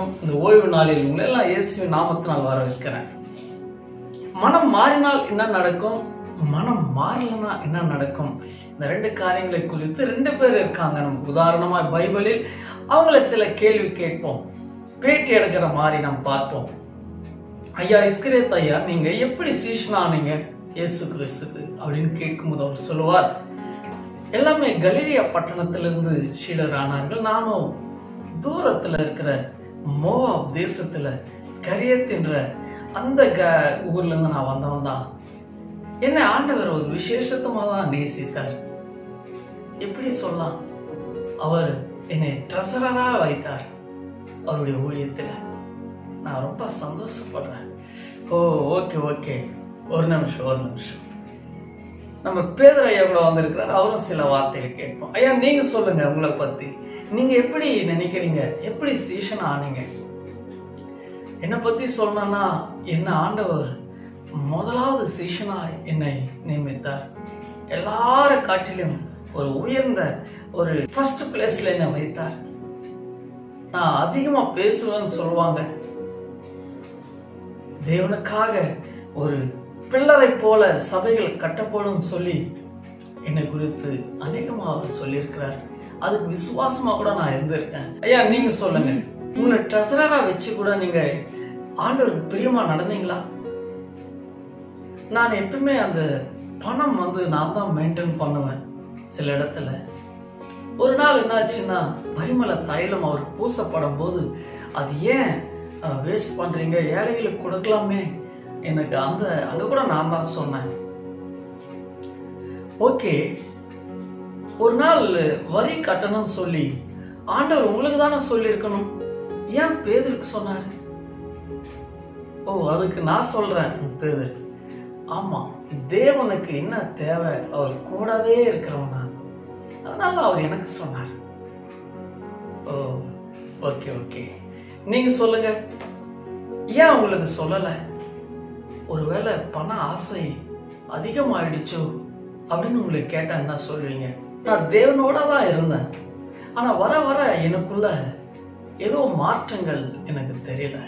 வணக்கம் இந்த ஓய்வு நாளில் உங்களை எல்லாம் இயேசுவின் நாமத்தினால் வரவேற்கிறேன் மனம் மாறினால் என்ன நடக்கும் மனம் மாறலனா என்ன நடக்கும் இந்த ரெண்டு காரியங்களை குறித்து ரெண்டு பேர் இருக்காங்க நமக்கு உதாரணமா பைபிளில் அவங்கள சில கேள்வி கேட்போம் பேட்டி எடுக்கிற மாதிரி நம்ம பார்ப்போம் ஐயா இஸ்கிரேத் ஐயா நீங்க எப்படி சீஷனானீங்க இயேசு கிறிஸ்துக்கு அப்படின்னு கேட்கும்போது அவர் சொல்லுவார் எல்லாமே கலீரியா பட்டணத்திலிருந்து ஷீடர் ஆனார்கள் நானும் தூரத்துல இருக்கிற மோவாப் தேசத்துல கரியத் என்ற அந்த க ஊர்ல இருந்து நான் வந்தவன் தான் என்னை ஆண்டவர் ஒரு விசேஷத்தமா தான் நேசித்தார் எப்படி சொல்லலாம் அவர் என்னை ட்ரெஸரரா வைத்தார் அவருடைய ஊழியத்துல நான் ரொம்ப சந்தோஷப்படுறேன் ஓ ஓகே ஓகே ஒரு நிமிஷம் ஒரு நிமிஷம் நம்ம பேதர் ஐயா கூட வந்திருக்கிறார் அவரும் சில வார்த்தைகள் கேட்போம் ஐயா நீங்க சொல்லுங்க உங்களை பத்தி நீங்க எப்படி நினைக்கிறீங்க எப்படி சீஷன் ஆனீங்க என்னை பத்தி சொல்லணும்னா என்ன ஆண்டவர் முதலாவது சீஷனா என்னை நியமித்தார் எல்லார காட்டிலும் ஒரு உயர்ந்த ஒரு ஃபர்ஸ்ட் பிளேஸ்ல என்னை வைத்தார் நான் அதிகமா பேசுவேன்னு சொல்லுவாங்க தேவனுக்காக ஒரு பிள்ளரை போல சபைகள் கட்டப்படும் சொல்லி என்னை குறித்து அநேகமா அவர் சொல்லியிருக்கிறார் அதுக்கு விசுவாசமா கூட நான் இருந்திருக்கேன் ஐயா நீங்க சொல்லுங்க உங்களை ட்ரெஸரரா வச்சு கூட நீங்க ஆண்டவருக்கு பிரியமா நடந்தீங்களா நான் எப்பவுமே அந்த பணம் வந்து நான் தான் மெயின்டைன் பண்ணுவேன் சில இடத்துல ஒரு நாள் என்னாச்சுன்னா பரிமள தைலம் அவர் பூசப்படும் போது அது ஏன் வேஸ்ட் பண்றீங்க ஏழைகளுக்கு கொடுக்கலாமே எனக்கு அந்த அங்க கூட நான் தான் சொன்னேன் ஓகே ஒரு நாள் வரி கட்டணும்னு சொல்லி ஆண்டவர் உங்களுக்கு தானே சொல்லியிருக்கணும் ஏன் பேதருக்கு சொன்னார் ஓ அதுக்கு நான் சொல்றேன் பேதர் ஆமா தேவனுக்கு என்ன தேவை அவர் கூடவே இருக்கிறவன் நான் அதனால அவர் எனக்கு சொன்னார் ஓ ஓகே ஓகே நீங்க சொல்லுங்க ஏன் உங்களுக்கு சொல்லலை ஒருவேளை பண ஆசை அதிகமாயிடுச்சோ அப்படின்னு உங்களுக்கு கேட்டா என்ன சொல்லுவீங்க நான் தேவனோட தான் இருந்தேன் ஆனா வர வர எனக்குள்ள ஏதோ மாற்றங்கள் எனக்கு தெரியல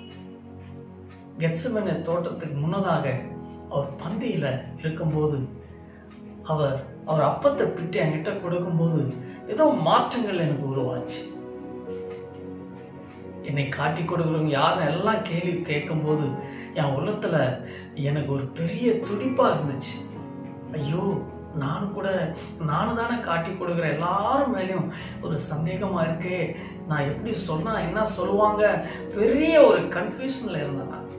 கெட்சமன தோட்டத்துக்கு முன்னதாக அவர் பந்தியில இருக்கும்போது அவர் அவர் அப்பத்தை பிட்டு என்கிட்ட கொடுக்கும்போது ஏதோ மாற்றங்கள் எனக்கு உருவாச்சு என்னை காட்டி கொடுக்குறவங்க யாருன்னு எல்லாம் கேள்வி கேட்கும்போது என் உள்ளத்துல எனக்கு ஒரு பெரிய துடிப்பா இருந்துச்சு ஐயோ நான் கூட நானும் தானே காட்டி கொடுக்குற எல்லாரும் மேலேயும் ஒரு சந்தேகமா இருக்கே நான் எப்படி சொன்னா என்ன சொல்லுவாங்க பெரிய ஒரு கன்ஃபியூஷன்ல இருந்தேன் நான்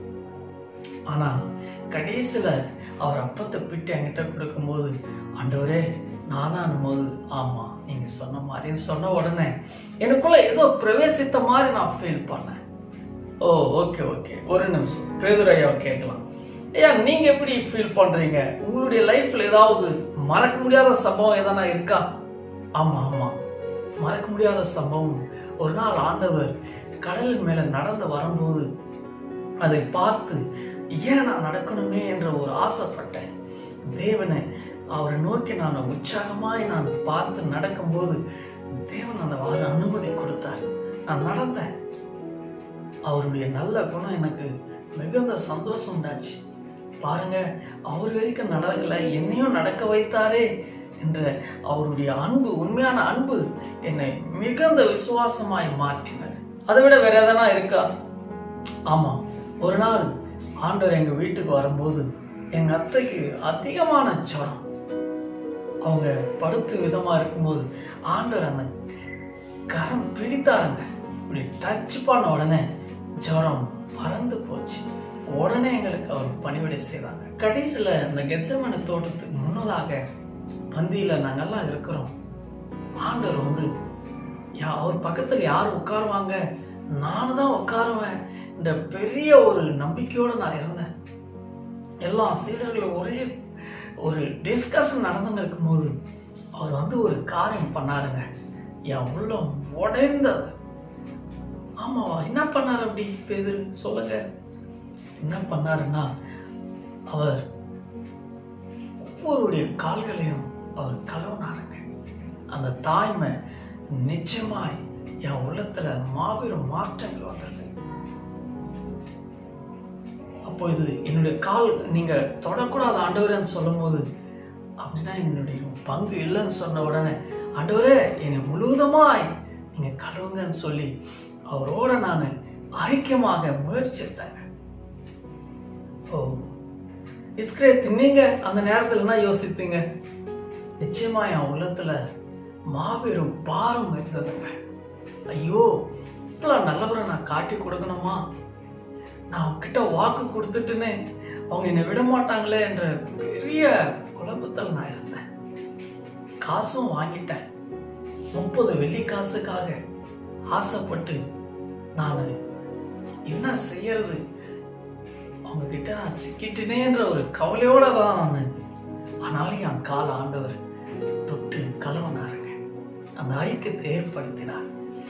ஆனா கடைசியில அவர் அப்பத்தை பிட்டு என்கிட்ட கொடுக்கும்போது ஆண்டவரே நானானும் போது ஆமா நீங்க சொன்ன மாதிரி சொன்ன உடனே எனக்குள்ள ஏதோ பிரவேசித்த மாதிரி நான் ஃபீல் பண்ணேன் ஓ ஓகே ஓகே ஒரு நிமிஷம் பேதுரையா கேட்கலாம் ஐயா நீங்க எப்படி ஃபீல் பண்றீங்க உங்களுடைய லைஃப்ல ஏதாவது மறக்க முடியாத சம்பவம் எதனா இருக்கா ஆமா ஆமா மறக்க முடியாத சம்பவம் ஒரு நாள் ஆண்டவர் கடல் மேல நடந்து வரும்போது அதை பார்த்து ஏன் நான் நடக்கணுமே என்ற ஒரு ஆசைப்பட்டேன் தேவனை அவரை நோக்கி நான் உற்சாகமாய் நான் பார்த்து நடக்கும்போது தேவன் அந்த வார அனுமதி கொடுத்தார் நான் நடந்தேன் அவருடைய நல்ல குணம் எனக்கு மிகுந்த சந்தோஷம் உண்டாச்சு பாருங்க அவர் வரைக்கும் நடக்கல என்னையும் நடக்க வைத்தாரே என்ற அவருடைய அன்பு உண்மையான அன்பு என்னை மிகுந்த விசுவாசமாய் மாற்றினது அதை விட வேற எதனா இருக்கா ஆமா ஒரு நாள் ஆண்டவர் எங்க வீட்டுக்கு வரும்போது எங்க அத்தைக்கு அதிகமான ஜுரம் அவங்க படுத்து விதமா இருக்கும்போது ஆண்டவர் அந்த கரம் பிடித்தாருங்க இப்படி டச் பண்ண உடனே ஜுரம் பறந்து போச்சு உடனே எங்களுக்கு அவர் பணிவிடை செய்தாங்க கடைசியில இந்த கெட்சமன தோட்டத்துக்கு முன்னதாக பந்தியில நாங்கெல்லாம் இருக்கிறோம் ஆண்டவர் வந்து யா- அவர் பக்கத்துல யார் உட்காருவாங்க நானும் தான் உட்காருவேன் இந்த பெரிய ஒரு நம்பிக்கையோட நான் இருந்தேன் எல்லா சீடர்களும் ஒரே ஒரு டிஸ்கஷன் நடந்துன்னு இருக்கும்போது அவர் வந்து ஒரு காரியம் பண்ணாருங்க என் உள்ளம் உடைந்தது ஆமாவா என்ன பண்ணாரு அப்படி பேது சொல்லுங்க என்ன பண்ணாருன்னா அவர் ஒவ்வொருடைய கால்களையும் அவர் கழுவினாருங்க அந்த தாய்மை நிச்சயமாய் என் உள்ளத்துல மாபெரும் மாற்றங்கள் வந்தது அப்போ இது என்னுடைய கால் நீங்க தொடக்கூடாத ஆண்டவரேன்னு சொல்லும் போது அப்படின்னா என்னுடைய பங்கு இல்லைன்னு சொன்ன உடனே ஆண்டவரே என்னை முழுவதுமாய் நீங்க கழுவுங்கன்னு சொல்லி அவரோட நான் ஐக்கியமாக முயற்சித்தேங்க ஓ இஸ்கிரேத் நீங்க அந்த நேரத்துல என்ன யோசித்தீங்க நிச்சயமா என் உள்ளத்துல மாபெரும் பாரம் இருந்ததுங்க ஐயோ இவ்வளவு நல்லவரை நான் காட்டி கொடுக்கணுமா நான் அவங்க கிட்ட வாக்கு கொடுத்துட்டுன்னு அவங்க என்னை விட மாட்டாங்களே என்ற பெரிய குழப்பத்தில் நான் இருந்தேன் காசும் வாங்கிட்டேன் முப்பது வெள்ளி காசுக்காக ஆசைப்பட்டு நான் என்ன செய்யறது அவங்க கிட்ட நான் சிக்கிட்டேனேன்ற ஒரு கவலையோட தான் நான் ஆனாலும் என் கால ஆண்டவர் தொட்டு கலவனாருங்க அந்த ஐக்கியத்தை ஏற்படுத்தினார்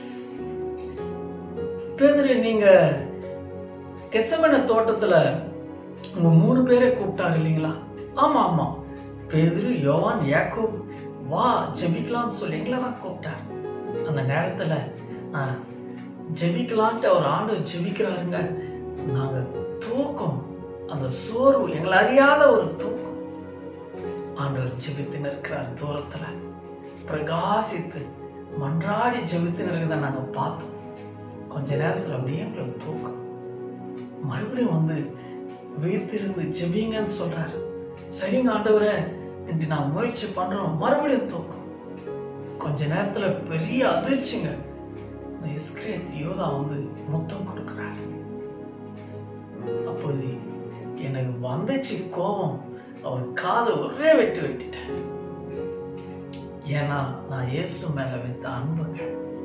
பேதரு நீங்க கெச்சமன தோட்டத்துல உங்க மூணு பேரை கூப்பிட்டாரு இல்லைங்களா ஆமா ஆமா பேதுரு யோவான் யாக்கோப் வா ஜெபிக்கலாம்னு சொல்லி எங்களை தான் கூப்பிட்டார் அந்த நேரத்துல நான் ஜெபிக்கலான்ட்டு அவர் ஆண்டு ஜெபிக்கிறாருங்க நாங்க தூக்கம் அந்த சோர்வு எங்களை அறியாத ஒரு தூக்கம் ஆண்டவர் ஜெபித்து நிற்கிறார் தூரத்துல பிரகாசித்து மன்றாடி ஜெபித்து நிற்கிறத நாங்க பார்த்தோம் கொஞ்ச நேரத்துல அப்படியே எங்களுக்கு தூக்கம் மறுபடியும் வந்து வீட்டிலிருந்து ஜெபிங்கன்னு சொல்றாரு சரிங்க ஆண்டவரே என்று நான் முயற்சி பண்றோம் மறுபடியும் தூக்கம் கொஞ்ச நேரத்துல பெரிய அதிர்ச்சிங்க இந்த இஸ்கிரேத் யோதா வந்து முத்தம் கொடுக்கிறாரு அப்போது எனக்கு வந்துச்சு கோபம் அவர் காதை ஒரே வெட்டு வெட்டிட்டேன் ஏன்னா நான் இயேசு மேல வைத்த அன்புங்க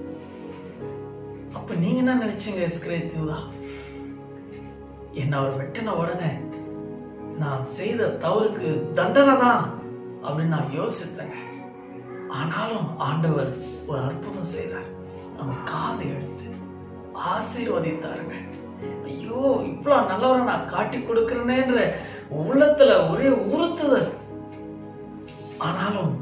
அப்ப நீங்க என்ன நினைச்சீங்க இஸ்கிரேத் யூதா என்ன அவர் வெட்டின உடனே நான் செய்த தவறுக்கு தண்டனை தான் அப்படின்னு நான் யோசித்தேங்க ஆனாலும் ஆண்டவர் ஒரு அற்புதம் செய்தார் நம்ம காதை எடுத்து ஆசீர்வதித்தாருங்க ஐயோ இவ்வளவு நல்லவரை நான் காட்டி கொடுக்கிறேனேன்ற உள்ளத்துல ஒரே உறுத்துதல் ஆனாலும்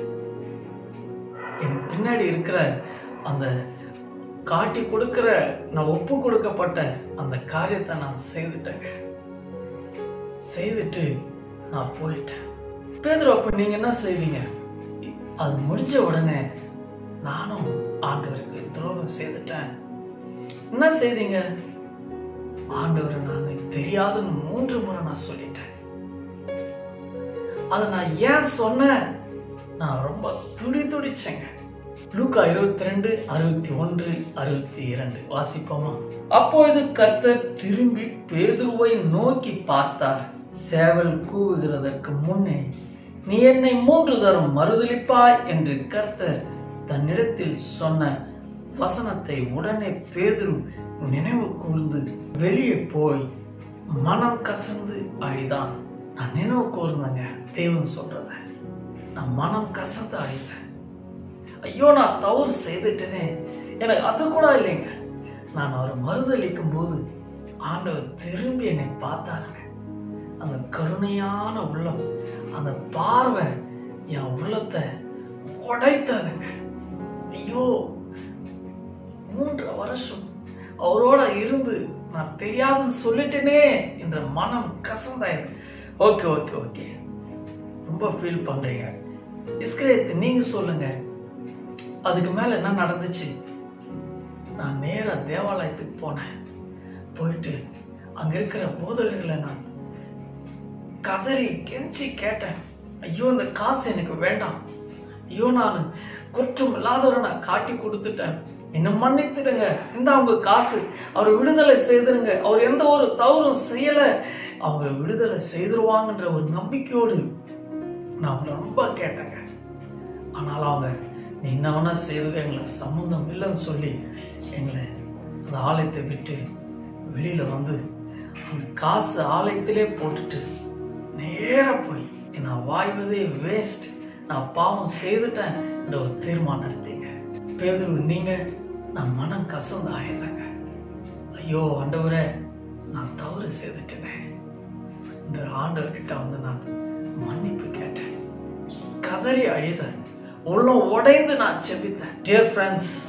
என் பின்னாடி இருக்கிற அந்த காட்டி கொடுக்கிற நான் ஒப்பு கொடுக்கப்பட்ட அந்த காரியத்தை நான் செய்துட்டேங்க செய்துட்டு நான் போயிட்டேன் பேதுரு அப்ப நீங்க என்ன செய்வீங்க அது முடிஞ்ச உடனே நானும் ஆண்டவருக்கு துரோகம் செய்துட்டேன் என்ன செய்தீங்க ஆண்டவரை நான் தெரியாதுன்னு மூன்று முறை நான் சொல்லிட்டேன் அதை நான் ஏன் சொன்னேன் நான் ரொம்ப துடி துடிச்சேங்க லூக்கா இருபத்தி ரெண்டு அறுபத்தி ஒன்று அறுபத்தி இரண்டு வாசிப்போமா அப்பொழுது கர்த்தர் திரும்பி பேதுருவை நோக்கி பார்த்தார் சேவல் கூவுகிறதற்கு முன்னே நீ என்னை மூன்று தரம் மறுதலிப்பாய் என்று கர்த்தர் தன்னிடத்தில் சொன்ன வசனத்தை உடனே பேதுரு நினைவு கூர்ந்து வெளியே போய் மனம் கசந்து அழிதான் நான் நினைவு கூர்ந்தேங்க தேவன் சொல்றத நான் மனம் கசந்து அழித்தேன் ஐயோ நான் தவறு செய்துட்டேனே எனக்கு அது கூட இல்லைங்க நான் அவரை மறுதளிக்கும் போது ஆண்டவர் திரும்பி என்னை பார்த்தாருங்க அந்த கருணையான உள்ளம் அந்த பார்வை என் உள்ளத்தை உடைத்ததுங்க ஐயோ மூன்று வருஷம் அவரோட இருந்து நான் தெரியாதுன்னு சொல்லிட்டேனே என்ற மனம் கசந்தாயிரு ஓகே ஓகே ஓகே ரொம்ப ஃபீல் பண்றீங்க இஸ்கிரேத் நீங்க சொல்லுங்க அதுக்கு மேல என்ன நடந்துச்சு நான் நேரா தேவாலயத்துக்கு போனேன் போயிட்டு அங்க இருக்கிற போதகர்களை நான் கதறி கெஞ்சி கேட்டேன் ஐயோ இந்த காசு எனக்கு வேண்டாம் ஐயோ நான் குற்றம் இல்லாதவரை நான் காட்டி கொடுத்துட்டேன் என்ன மன்னித்துடுங்க இந்த அவங்க காசு அவர் விடுதலை செய்திருங்க அவர் எந்த ஒரு தவறும் செய்யல அவங்க விடுதலை செய்திருவாங்கன்ற ஒரு நம்பிக்கையோடு நான் அவங்கள ரொம்ப கேட்டேங்க ஆனாலும் அவங்க நீ என்ன வேணா செய்வது எங்களுக்கு சம்மந்தம் இல்லைன்னு சொல்லி எங்களை அந்த ஆலயத்தை விட்டு வெளியில வந்து அந்த காசு ஆலயத்திலே போட்டுட்டு நேரா போய் நான் வாழ்வதே வேஸ்ட் நான் பாவம் செய்துட்டேன் என்ற ஒரு தீர்மானம் எடுத்தீங்க பேதுரு நீங்க நான் மனம் கசந்து ஆயுதங்க ஐயோ ஆண்டவரே நான் தவறு செய்துட்டேனே என்ற ஆண்டவர்கிட்ட வந்து நான் மன்னிப்பு கேட்டேன் கதறி அழுதேன் உள்ளம் உடைந்து நான் செபித்தேன் டியர் ஃப்ரெண்ட்ஸ்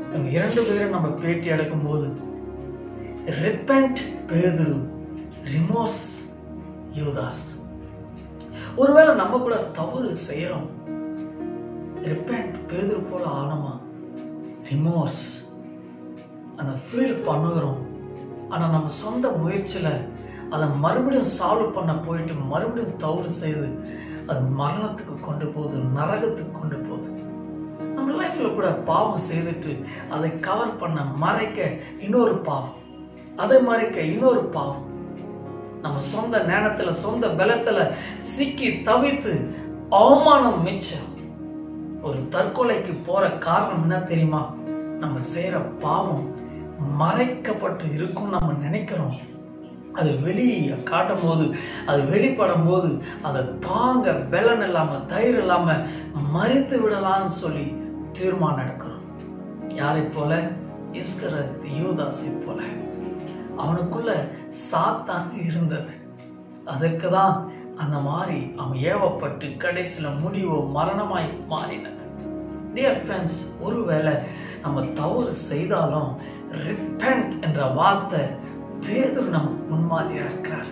இவங்க இரண்டு பேரும் நம்ம பேட்டி எடுக்கும் போது ரிப்பெண்ட் பேதுரு ரிமோஸ் யூதாஸ் ஒருவேளை நம்ம கூட தவறு செய்யறோம் ரிப்பெண்ட் பேதுரு போல ஆனமா ரிமோர்ஸ் அந்த ஃபீல் பண்ணுகிறோம் ஆனா நம்ம சொந்த முயற்சியில அதை மறுபடியும் சால்வ் பண்ண போயிட்டு மறுபடியும் தவறு செய்து அது மரணத்துக்கு கொண்டு போகுது நரகத்துக்கு கொண்டு போகுது நம்ம லைஃப்ல கூட பாவம் செய்துட்டு அதை கவர் பண்ண மறைக்க இன்னொரு பாவம் அதை மறைக்க இன்னொரு பாவம் நம்ம சொந்த நேரத்துல சொந்த பலத்துல சிக்கி தவித்து அவமானம் மிச்சம் ஒரு தற்கொலைக்கு போற காரணம் என்ன தெரியுமா நம்ம செய்யற பாவம் மறைக்கப்பட்டு இருக்கும் நம்ம நினைக்கிறோம் அது வெளியே காட்டும் போது அது வெளிப்படும் போது அதை தாங்க பலன் இல்லாம தைரியம் இல்லாம மறித்து விடலாம்னு சொல்லி தீர்மானம் எடுக்கிறோம் யாரை போல இஸ்கர யூதாசை போல அவனுக்குள்ள சாத்தான் இருந்தது அதற்கு தான் அந்த மாதிரி அவன் ஏவப்பட்டு கடைசியில முடிவு மரணமாய் மாறினது டியர் ஃப்ரெண்ட்ஸ் ஒருவேளை நம்ம தவறு செய்தாலும் ரிப்பெண்ட் என்ற வார்த்தை பேதுரு நமக்கு முன்மாதிரியா இருக்கிறார்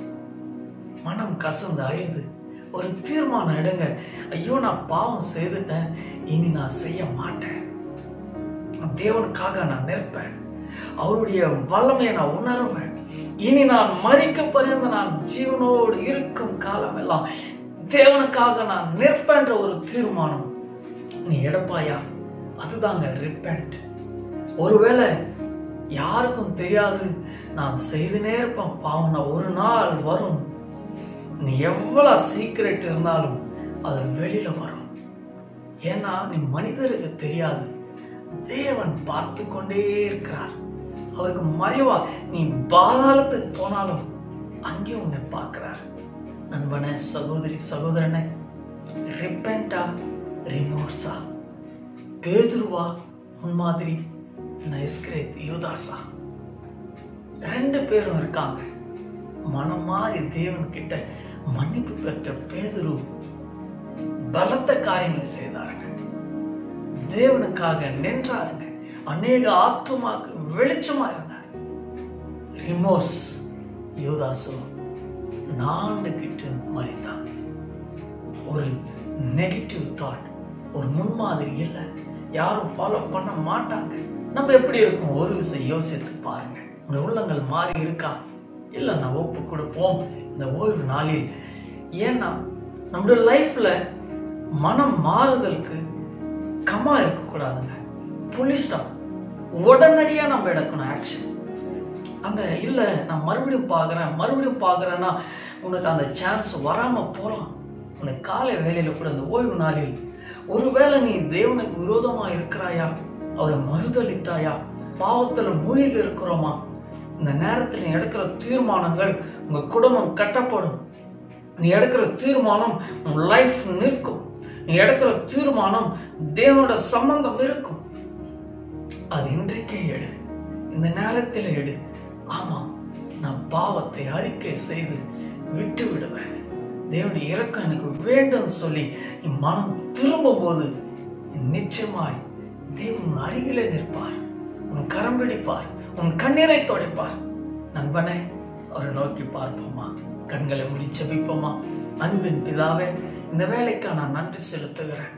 மனம் கசந்து அழுது ஒரு தீர்மானம் எடுங்க ஐயோ நான் பாவம் செய்துட்டேன் இனி நான் செய்ய மாட்டேன் தேவனுக்காக நான் நிற்பேன் அவருடைய வல்லமையை நான் உணருவேன் இனி நான் மறிக்க பரியந்த நான் ஜீவனோடு இருக்கும் காலம் எல்லாம் தேவனுக்காக நான் நிற்பேன்ற ஒரு தீர்மானம் நீ எடுப்பாயா அதுதாங்க ரிப்பெண்ட் ஒருவேளை யாருக்கும் தெரியாது நான் செய்துனே இருப்பேன் பாவம் ஒரு நாள் வரும் நீ எவ்வளவு சீக்கிரட் இருந்தாலும் அது வெளியில வரும் ஏன்னா நீ மனிதருக்கு தெரியாது தேவன் பார்த்து கொண்டே இருக்கிறார் அவருக்கு மறைவா நீ பாதாளத்துக்கு போனாலும் அங்கேயும் உன்னை பார்க்கிறார் நண்பனே சகோதரி சகோதரனே ரிப்பெண்டா ரிமோர்ஸா பேதுருவா உன் மாதிரி நைஸ்கிரேத் யூதாசா ரெண்டு பேரும் இருக்காங்க மனம் மாறி தேவன் கிட்ட மன்னிப்பு பெற்ற பேதுரு பலத்த காரியங்களை செய்தாருங்க தேவனுக்காக நின்றாருங்க அநேக ஆத்துமாக்கு வெளிச்சமா இருந்தார் ரிமோஸ் யூதாசும் நாண்டு கிட்டு மறித்தான் ஒரு நெகட்டிவ் தாட் ஒரு முன்மாதிரி இல்லை யாரும் ஃபாலோ பண்ண மாட்டாங்க நம்ம எப்படி இருக்கும் ஒரு விஷயம் யோசித்து பாருங்க உங்க உள்ளங்கள் மாறி இருக்கா இல்ல நான் ஒப்பு கொடுப்போம் இந்த ஓய்வு நாளில் ஏன்னா நம்முடைய லைஃப்ல மனம் மாறுதலுக்கு கமா இருக்கக்கூடாதுங்க புலி ஸ்டாப் உடனடியா நம்ம எடுக்கணும் ஆக்ஷன் அந்த இல்ல நான் மறுபடியும் பார்க்கறேன் மறுபடியும் பார்க்கறேன்னா உனக்கு அந்த சான்ஸ் வராம போலாம் உனக்கு காலை வேலையில கூட அந்த ஓய்வு நாளில் ஒருவேளை நீ தேவனுக்கு விரோதமா இருக்கிறாயா அவரை மறுதளித்தாயா பாவத்துல மூழ்கி இருக்கிறோமா இந்த நேரத்தில் நீ எடுக்கிற தீர்மானங்கள் உங்க குடும்பம் கட்டப்படும் நீ எடுக்கிற தீர்மானம் உன் லைஃப் நிற்கும் நீ எடுக்கிற தீர்மானம் தேவனோட சம்பந்தம் இருக்கும் அது இன்றைக்கே எடு இந்த நேரத்தில் எடு ஆமா நான் பாவத்தை அறிக்கை செய்து விட்டு விடுவேன் தேவனுடைய இறக்கம் எனக்கு வேண்டும் சொல்லி நீ மனம் திரும்பும் போது நிச்சயமாய் தேவன் உன் அருகிலே நிற்பார் உன் கரம் பிடிப்பார் உன் கண்ணீரை துடைப்பார் நண்பனே அவரை நோக்கி பார்ப்போமா கண்களை மூடி செபிப்போமா அன்பின் பிதாவே இந்த வேலைக்கு நான் நன்றி செலுத்துகிறேன்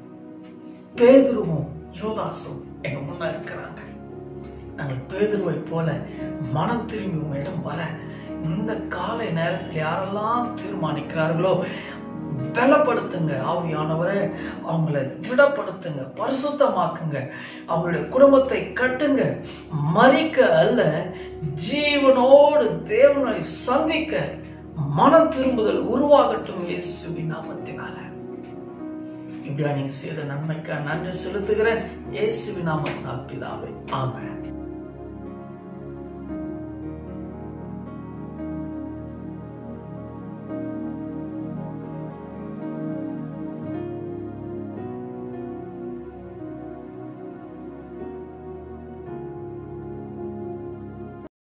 பேதுருவும் யோதாசும் எங்க முன்ன இருக்கிறாங்க நாங்கள் பேதுருவை போல மனம் திரும்பி உங்களிடம் வர இந்த காலை நேரத்தில் யாரெல்லாம் தீர்மானிக்கிறார்களோ பலப்படுத்துங்க ஆவியானவரே அவங்கள திடப்படுத்துங்க பரிசுத்தமாக்குங்க அவங்களுடைய குடும்பத்தை கட்டுங்க மறிக்க அல்ல ஜீவனோடு தேவனை சந்திக்க மனம் திரும்புதல் உருவாகட்டும் இயேசுவின் நாமத்தினால இப்படியா நீங்க செய்த நன்மைக்கா நன்றி செலுத்துகிறேன் இயேசுவின் நாமத்தினால் பிதாவே ஆமென்